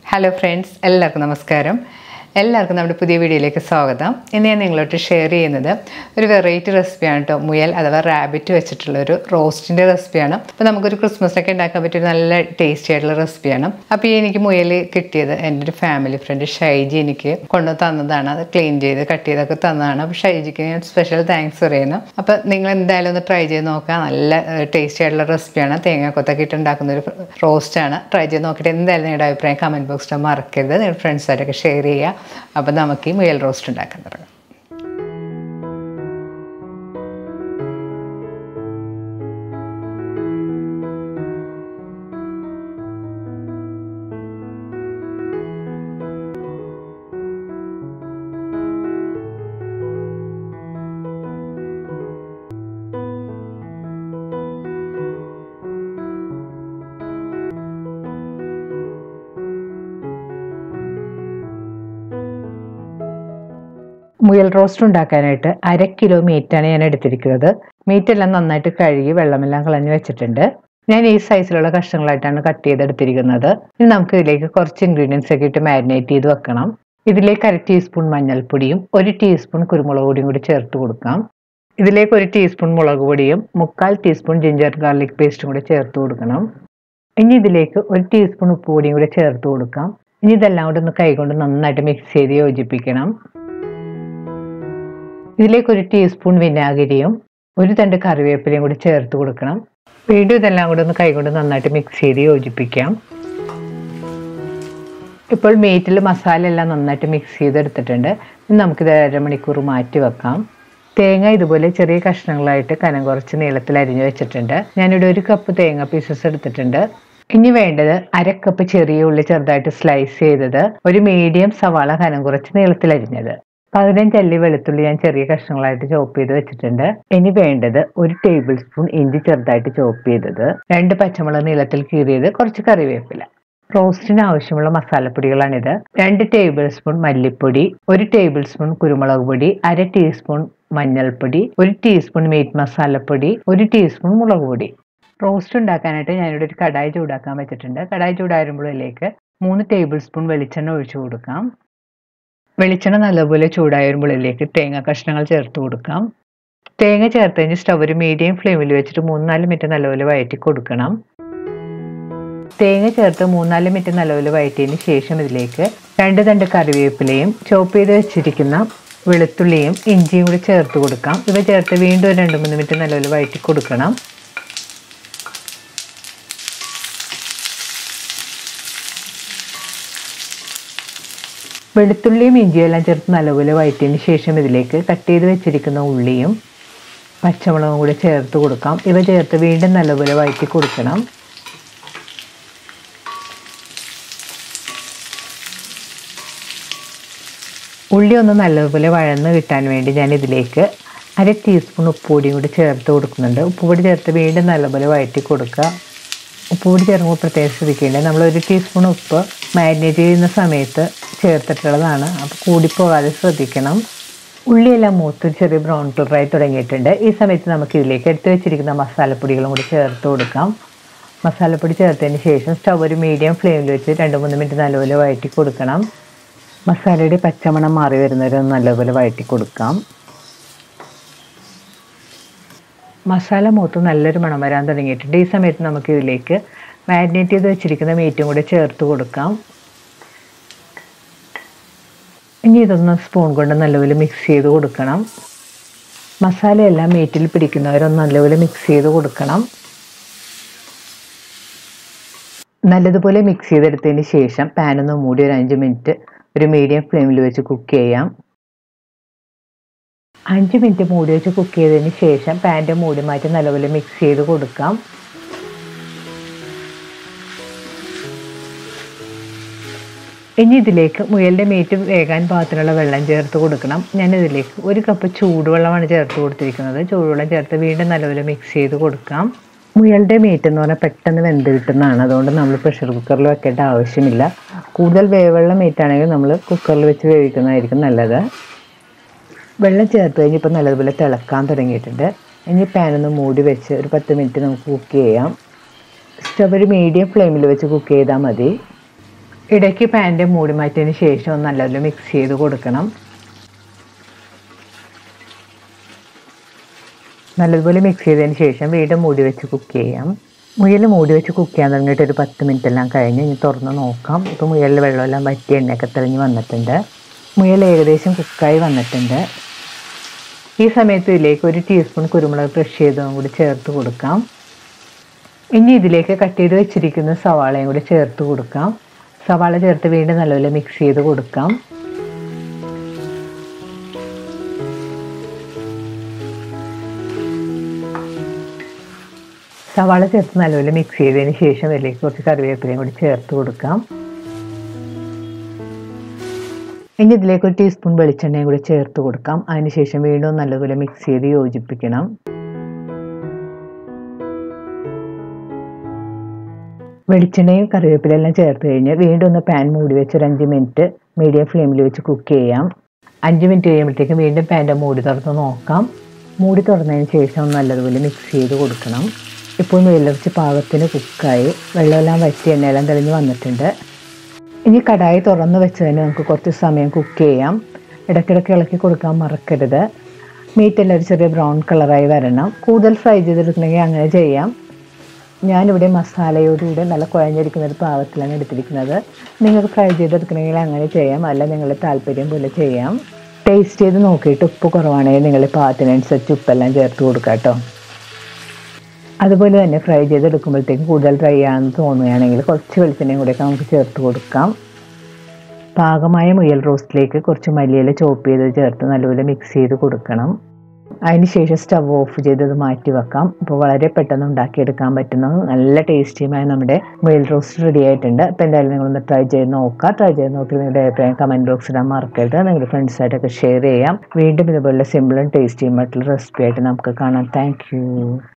hello friends എല്ലാവർക്കും നമസ്കാരം എല്ലാവർക്കും നമ്മുടെ പുതിയ വീഡിയോയിലേക്ക് സ്വാഗതം ഇന്ന് ഞാൻ നിങ്ങളോട്ട് ഷെയർ ചെയ്യുന്നത് ഒരു വെറൈറ്റി റെസിപ്പിയാണ് കേട്ടോ മുയൽ അഥവാ റാബിറ്റ് വെച്ചിട്ടുള്ള ഒരു റോസ്റ്റിൻ്റെ റെസിപ്പിയാണ് അപ്പോൾ നമുക്കൊരു ക്രിസ്മസിനൊക്കെ ഉണ്ടാക്കാൻ പറ്റിയ ഒരു നല്ല ടേസ്റ്റി ആയിട്ടുള്ള റെസിപ്പിയാണ് അപ്പോൾ ഈ എനിക്ക് മുയൽ കിട്ടിയത് എൻ്റെ ഒരു ഫാമിലി ഫ്രണ്ട് ഷൈജി എനിക്ക് കൊണ്ടു തന്നതാണ് അത് ക്ലീൻ ചെയ്ത് കട്ട് ചെയ്തൊക്കെ തന്നതാണ് അപ്പോൾ ഷൈജിക്ക് ഞാൻ സ്പെഷ്യൽ താങ്ക്സ് പറയുന്നു അപ്പോൾ നിങ്ങൾ എന്തായാലും ഒന്ന് ട്രൈ ചെയ്ത് നോക്കുക നല്ല ടേസ്റ്റി ആയിട്ടുള്ള റെസിപ്പിയാണ് തേങ്ങാക്കൊത്തൊക്കെ ഇട്ട് ഉണ്ടാക്കുന്ന ഒരു റോസ്റ്റാണ് ട്രൈ ചെയ്ത് നോക്കിയിട്ട് എന്തായാലും നിങ്ങളുടെ അഭിപ്രായം കമൻറ്റ് ബോക്സിൽ മറക്കരുത് നിങ്ങളുടെ ഫ്രണ്ട്സായിട്ടൊക്കെ ഷെയർ ചെയ്യുക അപ്പോൾ നമുക്ക് ഈ മുയൽ റോസ്റ്റ് ഉണ്ടാക്കാൻ തുടങ്ങാം മുയൽ റോസ്റ്റ് ഉണ്ടാക്കാനായിട്ട് അര കിലോ മീറ്റാണ് ഞാൻ എടുത്തിരിക്കുന്നത് മീറ്റ് എല്ലാം നന്നായിട്ട് കഴുകി വെള്ളമെല്ലാം കളഞ്ഞു വെച്ചിട്ടുണ്ട് ഞാൻ ഈ സൈസിലുള്ള കഷ്ണങ്ങളായിട്ടാണ് കട്ട് ചെയ്തെടുത്തിരിക്കുന്നത് ഇനി നമുക്ക് ഇതിലേക്ക് കുറച്ച് ഇൻഗ്രീഡിയൻസ് ഒക്കെ ഇട്ട് മാരിനേറ്റ് ചെയ്ത് വെക്കണം ഇതിലേക്ക് അര ടീസ്പൂൺ മഞ്ഞൾപ്പൊടിയും ഒരു ടീസ്പൂൺ കുരുമുളക് പൊടിയും കൂടി ചേർത്ത് കൊടുക്കാം ഇതിലേക്ക് ഒരു ടീസ്പൂൺ മുളക് പൊടിയും മുക്കാൽ ടീസ്പൂൺ ജിഞ്ചർ ഗാർലിക് പേസ്റ്റും കൂടി ചേർത്ത് കൊടുക്കണം ഇനി ഇതിലേക്ക് ഒരു ടീസ്പൂൺ ഉപ്പ് പൊടിയും കൂടി ചേർത്ത് കൊടുക്കാം ഇനി ഇതെല്ലാം കൂടി ഒന്ന് കൈകൊണ്ട് നന്നായിട്ട് മിക്സ് ചെയ്ത് യോജിപ്പിക്കണം ഇതിലേക്ക് ഒരു ടീസ്പൂൺ വിനാഗിരിയും ഒരു തണ്ട് കറിവേപ്പിലയും കൂടി ചേർത്ത് കൊടുക്കണം വീണ്ടും ഇതെല്ലാം കൂടി ഒന്ന് കൈകൊണ്ട് നന്നായിട്ട് മിക്സ് ചെയ്ത് യോജിപ്പിക്കാം ഇപ്പോൾ മീറ്റിൽ മസാല എല്ലാം നന്നായിട്ട് മിക്സ് ചെയ്തെടുത്തിട്ടുണ്ട് ഇനി നമുക്കിത് അരമണിക്കൂർ മാറ്റി വെക്കാം തേങ്ങ ഇതുപോലെ ചെറിയ കഷ്ണങ്ങളായിട്ട് കനം കുറച്ച് നീളത്തിൽ അരിഞ്ഞു വെച്ചിട്ടുണ്ട് ഞാനിവിടെ ഒരു കപ്പ് തേങ്ങ പീസസ് എടുത്തിട്ടുണ്ട് ഇനി വേണ്ടത് അര കപ്പ് ചെറിയ ഉള്ളി ചെറുതായിട്ട് സ്ലൈസ് ചെയ്തത് ഒരു മീഡിയം സവാള കനം കുറച്ച് നീളത്തിൽ അരിഞ്ഞത് പതിനഞ്ച് അല്ലി വെളുത്തുള്ളി ഞാൻ ചെറിയ കഷ്ണങ്ങളായിട്ട് ചോപ്പ് ചെയ്ത് വെച്ചിട്ടുണ്ട് ഇനി വേണ്ടത് ഒരു ടേബിൾ സ്പൂൺ ഇഞ്ചി ചെറുതായിട്ട് ചോപ്പ് ചെയ്തത് രണ്ട് പച്ചമുളക് നീളത്തിൽ കീറിയത് കുറച്ച് കറിവേപ്പില റോസ്റ്റിന് ആവശ്യമുള്ള മസാലപ്പൊടികളാണിത് രണ്ട് ടേബിൾ സ്പൂൺ മല്ലിപ്പൊടി ഒരു ടേബിൾ സ്പൂൺ കുരുമുളക് പൊടി അര ടീസ്പൂൺ മഞ്ഞൾപ്പൊടി ഒരു ടീസ്പൂൺ മീറ്റ് മസാലപ്പൊടി ഒരു ടീസ്പൂൺ മുളക് പൊടി റോസ്റ്റ് ഉണ്ടാക്കാനായിട്ട് ഞാനിവിടെ ഒരു കടായി ചൂടാക്കാൻ വെച്ചിട്ടുണ്ട് കടായി ചൂടാകുമ്പോഴേക്ക് മൂന്ന് ടേബിൾ സ്പൂൺ വെളിച്ചെണ്ണ ഒഴിച്ചു കൊടുക്കാം വെളിച്ചെണ്ണ നല്ലപോലെ ചൂടായ വരുമ്പോഴേക്ക് തേങ്ങ കഷ്ണങ്ങൾ ചേർത്ത് കൊടുക്കാം തേങ്ങ ചേർത്ത് കഴിഞ്ഞ് സ്റ്റവ് ഒരു മീഡിയം ഫ്ലെയിമിൽ വെച്ചിട്ട് മൂന്നാല് മിനിറ്റ് നല്ലപോലെ വഴറ്റി കൊടുക്കണം തേങ്ങ ചേർത്ത് മൂന്നാല് മിനിറ്റ് നല്ലപോലെ വഴറ്റിയതിന് ശേഷം ഇതിലേക്ക് രണ്ട് തണ്ട് കറിവേപ്പിലയും ചോപ്പ് ചെയ്ത് വെച്ചിരിക്കുന്ന വെളുത്തുള്ളിയും ഇഞ്ചിയും കൂടി ചേർത്ത് കൊടുക്കാം ഇവ ചേർത്ത് വീണ്ടും ഒരു രണ്ട് മൂന്ന് മിനിറ്റ് നല്ലപോലെ വഴറ്റി കൊടുക്കണം വെളുത്തുള്ളിയും ഇഞ്ചിയും എല്ലാം ചേർത്ത് നല്ലപോലെ വഴറ്റിയതിന് ശേഷം ഇതിലേക്ക് കട്ട് ചെയ്ത് വെച്ചിരിക്കുന്ന ഉള്ളിയും പച്ചമുളകും കൂടി ചേർത്ത് കൊടുക്കാം ഇവ ചേർത്ത് വീണ്ടും നല്ലപോലെ വഴറ്റി കൊടുക്കണം ഉള്ളി ഒന്ന് നല്ലതുപോലെ വഴന്ന് കിട്ടാൻ വേണ്ടി ഞാൻ ഇതിലേക്ക് അര ടീസ്പൂൺ ഉപ്പുപൊടിയും കൂടി ചേർത്ത് കൊടുക്കുന്നുണ്ട് ഉപ്പുപൊടി ചേർത്ത് വീണ്ടും നല്ലപോലെ വഴറ്റി കൊടുക്കുക ഉപ്പുപൊടി ചേർക്കുമ്പോൾ പ്രത്യേകം ശ്രദ്ധിക്കേണ്ടത് നമ്മൾ ഒരു ടീസ്പൂൺ ഉപ്പ് മാരിനേറ്റ് ചെയ്യുന്ന സമയത്ത് ചേർത്തിട്ടുള്ളതാണ് അപ്പോൾ കൂടിപ്പോകാതെ ശ്രദ്ധിക്കണം ഉള്ളിയെല്ലാം മൂത്ത് ചെറിയ ബ്രൗൺ കളറായി തുടങ്ങിയിട്ടുണ്ട് ഈ സമയത്ത് നമുക്ക് ഇതിലേക്ക് എടുത്തു വെച്ചിരിക്കുന്ന മസാലപ്പൊടികളും കൂടി ചേർത്ത് കൊടുക്കാം മസാലപ്പൊടി ചേർത്തതിന് ശേഷം സ്റ്റവ് ഒരു മീഡിയം ഫ്ലെയിമിൽ വെച്ച് രണ്ട് മൂന്ന് മിനിറ്റ് നല്ലപോലെ വഴറ്റി കൊടുക്കണം മസാലയുടെ പച്ചമണം മാറി വരുന്നവരെ നല്ലപോലെ വഴറ്റി കൊടുക്കാം മസാല മൂത്ത് നല്ലൊരു മണം വരാൻ തുടങ്ങിയിട്ടുണ്ട് ഈ സമയത്ത് നമുക്ക് ഇതിലേക്ക് മാരിനേറ്റ് ചെയ്ത് വെച്ചിരിക്കുന്ന മീറ്റും കൂടെ ചേർത്ത് കൊടുക്കാം ഇനി ഇതൊന്ന് സ്പൂൺ കൊണ്ട് നല്ലപോലെ മിക്സ് ചെയ്ത് കൊടുക്കണം മസാലയെല്ലാം മീറ്റിൽ പിടിക്കുന്നവരൊന്ന് നല്ലപോലെ മിക്സ് ചെയ്ത് കൊടുക്കണം നല്ലതുപോലെ മിക്സ് ചെയ്തെടുത്തതിന് ശേഷം പാനൊന്ന് മൂടി ഒരു അഞ്ച് മിനിറ്റ് ഒരു മീഡിയം ഫ്ലെയിമിൽ വെച്ച് കുക്ക് ചെയ്യാം അഞ്ച് മിനിറ്റ് മൂടി വെച്ച് കുക്ക് ചെയ്തതിന് ശേഷം പാൻ്റെ മൂടി മാറ്റി നല്ലപോലെ മിക്സ് ചെയ്ത് കൊടുക്കാം ഇനി ഇതിലേക്ക് മുയലിൻ്റെ മീറ്റ് വേകാൻ പാകത്തിനുള്ള വെള്ളം ചേർത്ത് കൊടുക്കണം ഞാൻ ഇതിലേക്ക് ഒരു കപ്പ് ചൂടുവെള്ളമാണ് ചേർത്ത് കൊടുത്തിരിക്കുന്നത് ചൂടുവെള്ളം ചേർത്ത് വീണ്ടും നല്ലപോലെ മിക്സ് ചെയ്ത് കൊടുക്കാം മുയലിൻ്റെ മീറ്റ് എന്ന് പറഞ്ഞാൽ പെട്ടെന്ന് വെന്ത് കിട്ടുന്നതാണ് അതുകൊണ്ട് നമ്മൾ പ്രഷർ കുക്കറിൽ വെക്കേണ്ട ആവശ്യമില്ല കൂടുതൽ വേവുള്ള മീറ്റാണെങ്കിൽ നമ്മൾ കുക്കറിൽ വെച്ച് വേവിക്കുന്നതായിരിക്കും നല്ലത് വെള്ളം ചേർത്ത് കഴിഞ്ഞ് ഇപ്പോൾ നല്ലതുപോലെ തിളക്കാൻ തുടങ്ങിയിട്ടുണ്ട് ഇനി പാനൊന്ന് മൂടി വെച്ച് ഒരു പത്ത് മിനിറ്റ് നമുക്ക് കുക്ക് ചെയ്യാം സ്റ്റവ് ഒരു മീഡിയം ഫ്ലെയിമിൽ വെച്ച് കുക്ക് ചെയ്താൽ മതി ഇടയ്ക്ക് പാൻ്റെ മൂടി മാറ്റിയതിന് ശേഷം ഒന്ന് നല്ലപോലെ മിക്സ് ചെയ്ത് കൊടുക്കണം നല്ലതുപോലെ മിക്സ് ചെയ്തതിന് ശേഷം വീണ്ടും മൂടി വെച്ച് കുക്ക് ചെയ്യാം മുയൽ മൂടി വെച്ച് കുക്ക് ചെയ്യാൻ തുടങ്ങിയിട്ട് ഒരു പത്ത് മിനിറ്റ് എല്ലാം കഴിഞ്ഞ് ഇനി തുറന്ന് നോക്കാം ഇപ്പോൾ മുയലിൽ വെള്ളമെല്ലാം വറ്റി എണ്ണയൊക്കെ തെളിഞ്ഞ് വന്നിട്ടുണ്ട് മുയൽ ഏകദേശം കുക്കായി വന്നിട്ടുണ്ട് ഈ സമയത്ത് ഇതിലേക്ക് ഒരു ടീസ്പൂൺ കുരുമുളക് ക്രഷ് ചെയ്തതും കൂടി ചേർത്ത് കൊടുക്കാം ഇനി ഇതിലേക്ക് കട്ട് ചെയ്ത് വെച്ചിരിക്കുന്ന സവാളയും കൂടി ചേർത്ത് കൊടുക്കാം സവാള ചേർത്ത് വീണ്ടും നല്ലപോലെ മിക്സ് ചെയ്ത് കൊടുക്കാം സവാള ചേർത്ത് നല്ലപോലെ മിക്സ് ചെയ്തതിന് ശേഷം അതിലേക്ക് കുറച്ച് കറിവേപ്പിലയും കൂടി ചേർത്ത് കൊടുക്കാം ഇനി ഇതിലേക്ക് ഒരു ടീസ്പൂൺ വെളിച്ചെണ്ണയും കൂടി ചേർത്ത് കൊടുക്കാം അതിനുശേഷം വീണ്ടും നല്ലപോലെ മിക്സ് ചെയ്ത് യോജിപ്പിക്കണം വെളിച്ചെണ്ണയും കറിവേപ്പിലെല്ലാം ചേർത്ത് കഴിഞ്ഞ് വീണ്ടും ഒന്ന് പാൻ മൂടി വെച്ച് ഒരു അഞ്ച് മിനിറ്റ് മീഡിയം ഫ്ലെയിമിൽ വെച്ച് കുക്ക് ചെയ്യാം അഞ്ച് മിനിറ്റ് കഴിയുമ്പോഴത്തേക്കും വീണ്ടും പാൻ്റെ മൂടി തുറന്ന് നോക്കാം മൂടി തുറന്നതിന് ശേഷം നല്ലതുപോലെ മിക്സ് ചെയ്ത് കൊടുക്കണം ഇപ്പോൾ വെള്ളരിച്ച് പാകത്തിന് കുക്കായി വെള്ളമെല്ലാം വറ്റി എണ്ണയെല്ലാം തെളിഞ്ഞ് വന്നിട്ടുണ്ട് ഇനി കടായി തുറന്ന് വെച്ച് തന്നെ നമുക്ക് കുറച്ച് സമയം കുക്ക് ചെയ്യാം ഇടയ്ക്കിടയ്ക്ക് ഇളക്കി കൊടുക്കാൻ മറക്കരുത് മീറ്റ് എല്ലാം ഒരു ചെറിയ ബ്രൗൺ കളറായി വരണം കൂടുതൽ ഫ്രൈ ചെയ്തെടുക്കണമെങ്കിൽ അങ്ങനെ ചെയ്യാം ഞാനിവിടെ മസാലയോടുകൂടെ നല്ല കുഴഞ്ഞിരിക്കുന്ന ഒരു പാകത്തിലാണ് എടുത്തിരിക്കുന്നത് നിങ്ങൾക്ക് ഫ്രൈ ചെയ്തെടുക്കണമെങ്കിൽ അങ്ങനെ ചെയ്യാം അല്ല നിങ്ങളുടെ താല്പര്യം പോലെ ചെയ്യാം ടേസ്റ്റ് ചെയ്ത് നോക്കിയിട്ട് ഉപ്പ് കുറവാണെങ്കിൽ നിങ്ങൾ പാകത്തിനനുസരിച്ച് ഉപ്പെല്ലാം ചേർത്ത് കൊടുക്കാം കേട്ടോ അതുപോലെ തന്നെ ഫ്രൈ ചെയ്തെടുക്കുമ്പോഴത്തേക്കും കൂടുതൽ ഡ്രൈ ആണെന്ന് തോന്നുകയാണെങ്കിൽ കുറച്ച് വെളിച്ചെണ്ണയും കൂടെയൊക്കെ നമുക്ക് ചേർത്ത് കൊടുക്കാം പാകമായ മുയൽ റോസ്റ്റിലേക്ക് കുറച്ച് മല്ലിയില ചോപ്പ് ചെയ്ത് ചേർത്ത് നല്ലപോലെ മിക്സ് ചെയ്ത് കൊടുക്കണം അതിനുശേഷം സ്റ്റവ് ഓഫ് ചെയ്തത് മാറ്റി വെക്കാം അപ്പോൾ വളരെ പെട്ടെന്ന് ഉണ്ടാക്കിയെടുക്കാൻ പറ്റുന്ന നല്ല ടേസ്റ്റിയുമായ നമ്മുടെ മുയൽ റോസ്റ്റ് റെഡി ആയിട്ടുണ്ട് അപ്പോൾ എന്തായാലും നിങ്ങളൊന്ന് ട്രൈ ചെയ്ത് നോക്കുക ട്രൈ ചെയ്ത് നോക്കി നിങ്ങളുടെ അഭിപ്രായം കമൻറ്റ് ബോക്സിൽ ഇടാൻ മറക്കരുത് നിങ്ങളുടെ ഫ്രണ്ട്സായിട്ടൊക്കെ ഷെയർ ചെയ്യാം വീണ്ടും ഇതുപോലെ സിമ്പിളും ടേസ്റ്റിയുമായിട്ടുള്ള റെസിപ്പി ആയിട്ട് നമുക്ക് കാണാം താങ്ക്